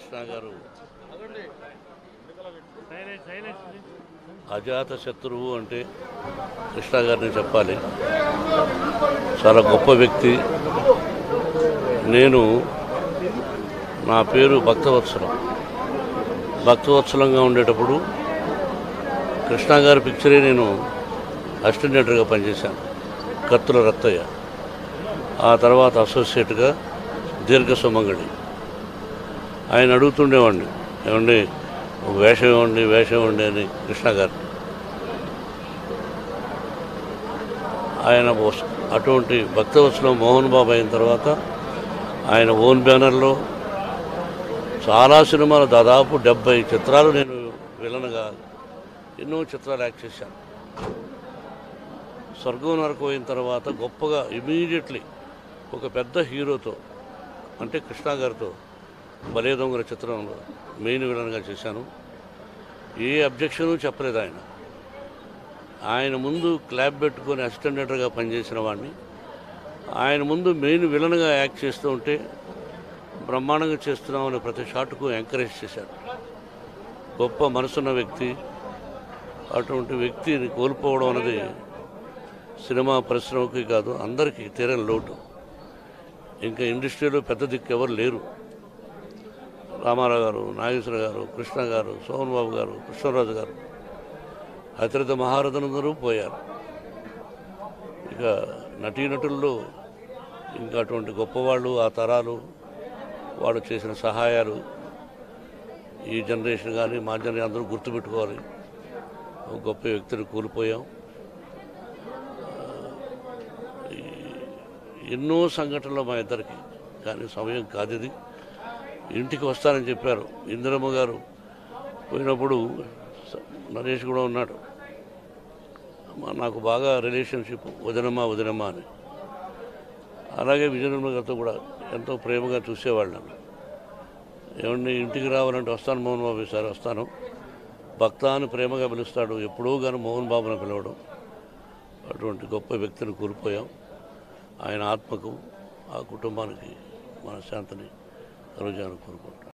కృష్ణ గారు అజాత శత్రువు అంటే కృష్ణ గారిని చెప్పాలి చాలా గొప్ప వ్యక్తి నేను నా పేరు భక్తవత్సలం భక్తవత్సలంగా ఉండేటప్పుడు కృష్ణ గారి పిక్చరే నేను అసిస్టెంట్గా పనిచేశాను కత్తుల రత్తయ్య ఆ తర్వాత అసోసియేట్గా దీర్ఘ సుమంగడి ఆయన అడుగుతుండేవాడిని ఏమండి ఒక వేషం ఇవ్వండి వేషం ఇవ్వండి అని కృష్ణ గారు ఆయన వస్- అటువంటి భక్తవత్సలం మోహన్ బాబు అయిన తర్వాత ఆయన ఓన్ బ్యానర్లో చాలా సినిమాలు దాదాపు డెబ్బై చిత్రాలు నేను విలన్గా ఎన్నో చిత్రాలు యాక్ట్ చేశాను స్వర్గం నరకు అయిన తర్వాత గొప్పగా ఇమీడియట్లీ ఒక పెద్ద హీరోతో అంటే కృష్ణ గారితో బలే దొంగల చిత్రంలో మెయిన్ విలన్గా చేశాను ఏ అబ్జెక్షను చెప్పలేదు ఆయన ఆయన ముందు క్లాబ్ పెట్టుకొని అసిస్టెంట్ డైరెక్టర్గా పనిచేసిన వాడిని ఆయన ముందు మెయిన్ విలన్గా యాక్ట్ చేస్తూ ఉంటే బ్రహ్మాండంగా చేస్తున్నామని ప్రతి షాట్కు ఎంకరేజ్ చేశారు గొప్ప మనసున్న వ్యక్తి అటువంటి వ్యక్తిని కోల్పోవడం అనేది సినిమా పరిశ్రమకి కాదు అందరికీ తీరని లోటు ఇంకా ఇండస్ట్రీలో పెద్ద దిక్కు ఎవరు లేరు రామారావు గారు నాగేశ్వర గారు కృష్ణ గారు సోమన్ బాబు గారు కృష్ణరాజు గారు అతిరిత మహారథులందరూ పోయారు ఇక నటీనటుల్లో ఇంకా అటువంటి గొప్పవాళ్ళు ఆ తరాలు వాళ్ళు చేసిన సహాయాలు ఈ జనరేషన్ కానీ మా జనరేషన్ అందరూ గుర్తుపెట్టుకోవాలి ఒక గొప్ప వ్యక్తిని కోల్పోయాం ఎన్నో సంఘటనలు మా ఇద్దరికి కానీ సమయం కాదు ఇది ఇంటికి వస్తానని చెప్పారు ఇందిరమ్మ గారు పోయినప్పుడు స- నరేష్ కూడా ఉన్నాడు మా- నాకు బాగా రిలేషన్షిప్ వదినమ్మ వదినమ్మ అని అలాగే విజయనగరం గారితో కూడా ఎంతో ప్రేమగా చూసేవాళ్ళు నన్ను ఏమండి ఇంటికి రావాలంటే వస్తాను మోహన్ బాబు సార్ వస్తాను భక్త అని ప్రేమగా పిలుస్తాడు ఎప్పుడో కానీ మోహన్ బాబుని పిలవడం అటువంటి గొప్ప వ్యక్తిని కోల్పోయాం ఆయన ఆత్మకు ఆ కుటుంబానికి మన శాంతిని కలుగుజాను కోరుకుంటున్నాను